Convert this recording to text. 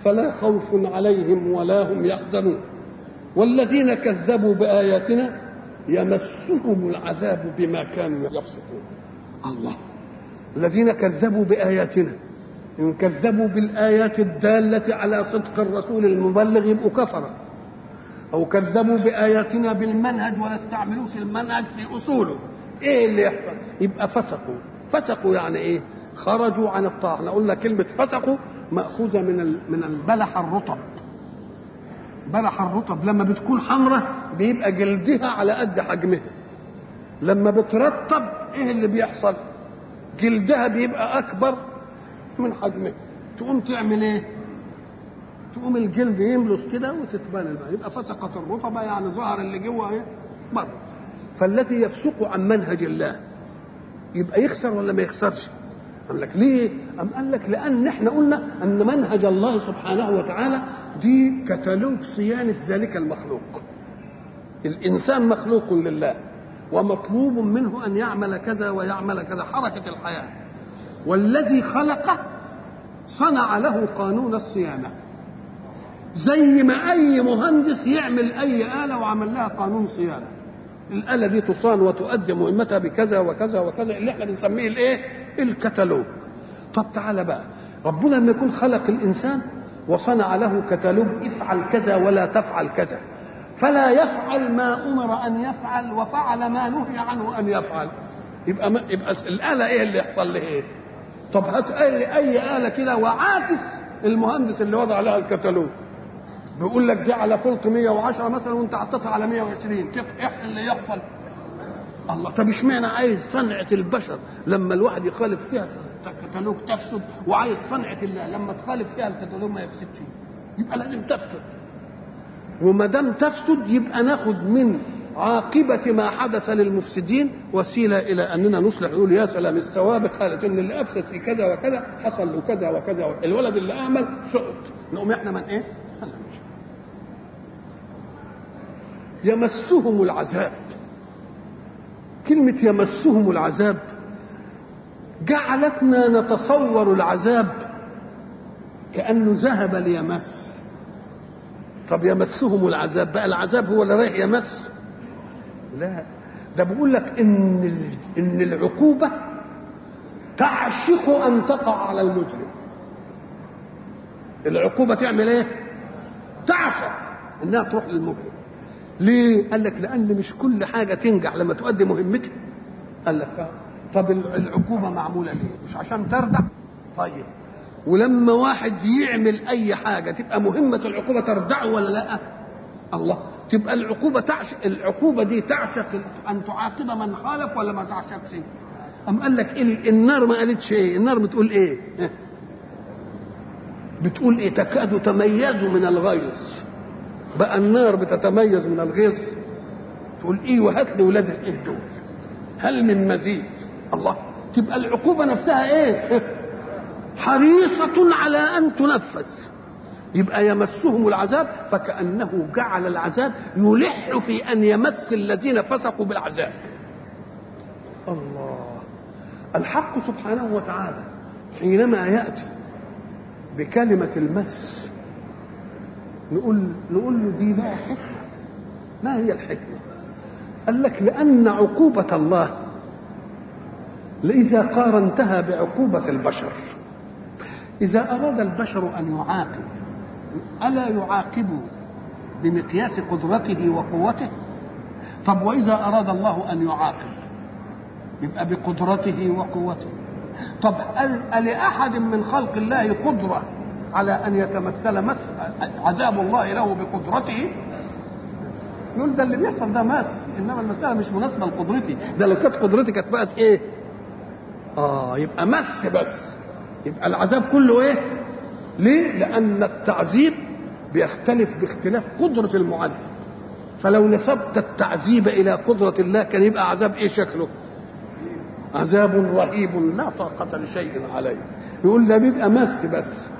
فلا خوف عليهم ولا هم يحزنون والذين كذبوا بآياتنا يمسهم العذاب بما كانوا يفسقون الله الذين كذبوا بآياتنا إن كذبوا بالآيات الدالة على صدق الرسول المبلغ يبقوا كفرة أو كذبوا بآياتنا بالمنهج ولا استعملوش المنهج في أصوله إيه اللي يحصل؟ يبقى فسقوا فسقوا يعني إيه؟ خرجوا عن الطاعة احنا قلنا كلمة فسقوا مأخوذة من من البلح الرطب بلح الرطب لما بتكون حمراء بيبقى جلدها على قد حجمها لما بترطب ايه اللي بيحصل جلدها بيبقى اكبر من حجمها تقوم تعمل ايه تقوم الجلد يملص كده وتتبان بقى يبقى فسقت الرطبه يعني ظهر اللي جوه ايه بره فالذي يفسق عن منهج الله يبقى يخسر ولا ما يخسرش قال لك ليه أم قال لك لأن احنا قلنا أن منهج الله سبحانه وتعالى دي كتالوج صيانة ذلك المخلوق الإنسان مخلوق لله ومطلوب منه أن يعمل كذا ويعمل كذا حركة الحياة والذي خلقه صنع له قانون الصيانة زي ما أي مهندس يعمل أي آلة وعمل لها قانون صيانة الآلة دي تصان وتؤدي مهمتها بكذا وكذا وكذا اللي احنا بنسميه الايه؟ الكتالوج. طب تعالى بقى ربنا لما يكون خلق الإنسان وصنع له كتالوج افعل كذا ولا تفعل كذا فلا يفعل ما أمر أن يفعل وفعل ما نهي عنه أن يفعل يبقى ما يبقى الآلة إيه اللي يحصل له إيه؟ طب هات أي آلة كده وعاكس المهندس اللي وضع لها الكتالوج بيقول لك دي على فولت 110 مثلا وانت حطيتها على 120 ايه اللي يحصل الله طب اشمعنى عايز صنعة البشر لما الواحد يخالف فيها كتالوج تفسد وعايز صنعة الله لما تخالف فيها الكتالوج ما يفسدش يبقى لازم تفسد وما دام تفسد يبقى ناخد من عاقبة ما حدث للمفسدين وسيلة إلى أننا نصلح نقول يا سلام السوابق قالت إن اللي أفسد في كذا وكذا حصل له كذا وكذا الولد اللي أعمل سقط نقوم إحنا من إيه؟ يمسهم العذاب كلمة يمسهم العذاب جعلتنا نتصور العذاب كأنه ذهب ليمس طب يمسهم العذاب بقى العذاب هو اللي رايح يمس لا ده بيقول لك ان ان العقوبه تعشق ان تقع على المجرم العقوبه تعمل ايه تعشق انها تروح للمجرم ليه قال لك لان مش كل حاجه تنجح لما تؤدي مهمتها قال لك طب العقوبه معموله ليه مش عشان تردع طيب ولما واحد يعمل اي حاجه تبقى مهمه العقوبه تردعه ولا لا الله تبقى العقوبه تعشق العقوبه دي تعشق ان تعاقب من خالف ولا ما تعشقش أم قال لك إيه النار ما قالتش ايه النار بتقول ايه بتقول ايه تكاد تميز من الغيظ بقى النار بتتميز من الغيظ تقول ايه وهات لي ولاد الايه دول هل من مزيد الله تبقى العقوبه نفسها ايه حريصه على ان تنفذ يبقى يمسهم العذاب فكانه جعل العذاب يلح في ان يمس الذين فسقوا بالعذاب الله الحق سبحانه وتعالى حينما ياتي بكلمه المس نقول نقول له دي لها حكمه ما هي الحكمه قال لك لان عقوبه الله اذا قارنتها بعقوبه البشر اذا اراد البشر ان يعاقب الا يعاقب بمقياس قدرته وقوته طب واذا اراد الله ان يعاقب يبقى بقدرته وقوته طب ألأحد من خلق الله قدرة على أن يتمثل مس عذاب الله له بقدرته يقول ده اللي بيحصل ده مس إنما المسألة مش مناسبة لقدرتي ده لو كانت قدرتي كانت بقت إيه؟ آه يبقى مس بس يبقى العذاب كله إيه؟ ليه؟ لأن التعذيب بيختلف باختلاف قدرة المعذب فلو نسبت التعذيب إلى قدرة الله كان يبقى عذاب إيه شكله؟ عذاب رهيب لا طاقة لشيء عليه يقول ده بيبقى مس بس